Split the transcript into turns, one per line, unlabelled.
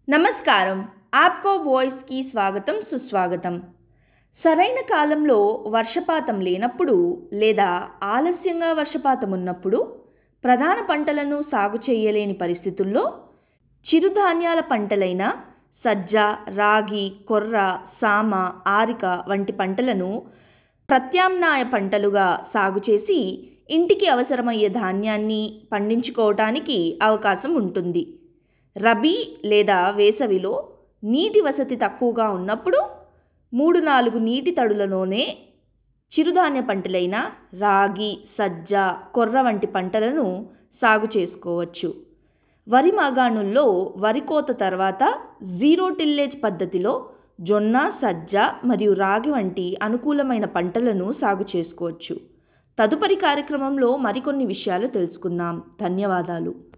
నమస్కారం ఆప్కో వాయిస్కి స్వాగతం సుస్వాగతం సరైన కాలంలో వర్షపాతం లేనప్పుడు లేదా ఆలస్యంగా వర్షపాతం ఉన్నప్పుడు ప్రధాన పంటలను సాగు చేయలేని పరిస్థితుల్లో చిరుధాన్యాల పంటలైన సజ్జ రాగి కొర్ర సామ ఆరిక వంటి పంటలను ప్రత్యామ్నాయ పంటలుగా సాగు చేసి ఇంటికి అవసరమయ్యే ధాన్యాన్ని పండించుకోవటానికి అవకాశం ఉంటుంది రబీ లేదా వేసవిలో నీటి వసతి తక్కువగా ఉన్నప్పుడు మూడు నాలుగు నీటి తడులలోనే చిరుధాన్య పంటలైన రాగి సజ్జ కొర్ర వంటి పంటలను సాగు చేసుకోవచ్చు వరి మాగాణుల్లో వరి కోత తర్వాత జీరో టిల్లేజ్ పద్ధతిలో జొన్న సజ్జ మరియు రాగి వంటి అనుకూలమైన పంటలను సాగు చేసుకోవచ్చు తదుపరి కార్యక్రమంలో మరికొన్ని విషయాలు తెలుసుకుందాం ధన్యవాదాలు